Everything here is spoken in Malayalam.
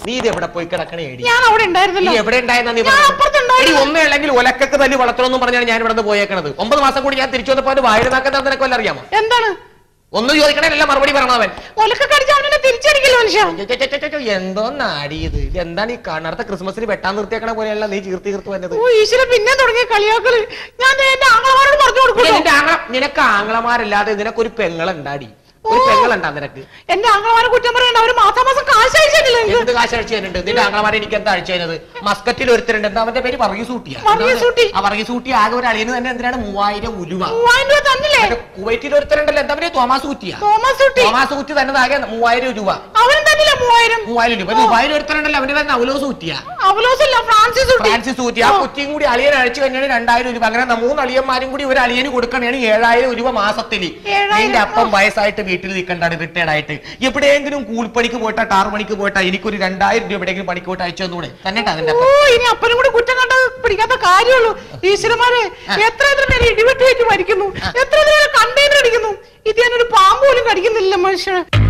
നീ ഇത് എവിടെ പോയി കിടക്കണേ എടി ഞാൻ അവിടെ നീ ഉണ്ടായിരുന്നല്ലോ എവിടെ ഉണ്ടായെന്നാ നീ ഞാൻ പറഞ്ഞത്? അപ്പുറത്തുണ്ടായിരുന്നു. എടി ഒന്നേ ഉള്ളെങ്കിൽ ഒലക്കൊക്കെ തല്ലി വളർത്തണമെന്നും പറഞ്ഞാണ് ഞാൻ ഇവിടെ നിന്ന് പോയേക്കണത് ഒമ്പത് മാസം കൂടി ഞാൻ തിരിച്ചു വന്നപ്പോ അവന് വായനാക്കാൻ നിനക്ക് വല്ല അറിയാമോ എന്താണ് ഒന്നും ചോദിക്കണല്ല മറുപടി പറഞ്ഞവൻ അവൻ ഒലക്ക കടിച്ച അവനെ തിരിച്ചടിക്കില്ല മനുഷ്യ എന്തോ നാടിയത് ഇത് എന്താണ് ഈ കാണുന്നത് അടുത്ത ക്രിസ്മസിന് വെട്ടാൻ നിർത്തിയേക്കണ പോലെയല്ല നീ ചീർത്തി ചീർത്ത് വന്നത് ഓ ഈശ്വര പിന്നെ തുടങ്ങിയ കളിയാക്കല് ഞാൻ ദേ എന്റെ ആങ്ങളമാരോട് പറഞ്ഞു കൊടുക്കുന്നു നിന്റെ ആങ്ങള നിനക്ക് ആങ്ങളമാരല്ലാതെ നിനക്കൊരു പെങ്ങളുണ്ടാടി ഒരു പെങ്ങളുണ്ടാ നിനക്ക് എന്റെ ആങ്ങളമാരെ കുറ്റം പറയണ്ട അവര് മാസം മാസം കാശ് അയച്ചിട്ടില്ല എനിക്ക് എന്ത് കാശ് അഴിച്ചു തരുന്നുണ്ട് നിന്റെ ആങ്ങളമാരെ എനിക്ക് എന്താ അഴിച്ചു തരുന്നത് മസ്കറ്റിൽ ഒരുത്തരുണ്ട് എന്താ അവന്റെ പേര് വർഗീസ് ഊട്ടിയാ വർഗീസ് ഊട്ടി. ആ വർഗീസ് ഊട്ടി ആകെ ഒരു അളിയന് തന്നെ എന്തിനാണ് മൂവായിരം ഉലുവ മൂവായിരം രൂപ തന്നില്ലേ മറ്റേ കുവൈറ്റിൽ ഒരുത്തരുണ്ടല്ലോ എന്താ പേര് തോമാസ് ഊറ്റിയാ തോമസ് കുട്ടി തോമാസ് ഊറ്റി തന്നെ ആകെ മൂവായിരം രൂപ അവനും തന്നില്ല മൂവായിരം മൂവായിരം രൂപ ദുബായിൽ ഒരുത്തരുണ്ടല്ലോ അവന്റെ തന്നെ അവലോസ് ഊറ്റിയാ അവലോസല്ല ഫ്രാൻസിസ് കുട്ടി ഫ്രാൻസിസ് ഊറ്റി ആ കുറ്റിയും കൂടി അളിയൻ അഴിച്ചു കഴിഞ്ഞാൽ രണ്ടായിരം രൂപ അങ്ങനെ മൂന്ന് അളിയന്മാരും കൂടി ഒരു അളിയന് കൊടുക്കണേണ് ഏഴായിരം രൂപ മാസത്തിൽ ഏഴായിരം. നിന്റെ അപ്പം വയസ്സായിട്ട് വീട്ടിൽ നിൽക്കണ്ടാണ് റിട്ടയർഡ് ആയിട്ട് എവിടെയെങ്കിലും കൂലിപ്പണിക്ക് പോയിട്ടാ ടാർ പണിക്ക് പോയിട്ടാ എനിക്കൊരു രണ്ടായിരം രൂപ എവിടെയെങ്കിലും പണിക്ക് പോയിട്ട് അയച്ചു തന്നൂടെ തന്നെ അതിന്റെ ഓ ഇനി അപ്പനും കൂടി കുറ്റം കണ്ട പിടിക്കാത്ത കാര്യമുള്ളൂ ഈശ്വരന്മാരെ എത്ര എത്ര പേര് ഇടിവെട്ട് വെച്ച് മരിക്കുന്നു എത്ര എത്ര പേര് കണ്ടെയ്നർ അടിക്കുന്നു ഇത് ഞാനൊരു പാമ്പ് പോലും കടിക്കുന്നില്ല മനുഷ്യന്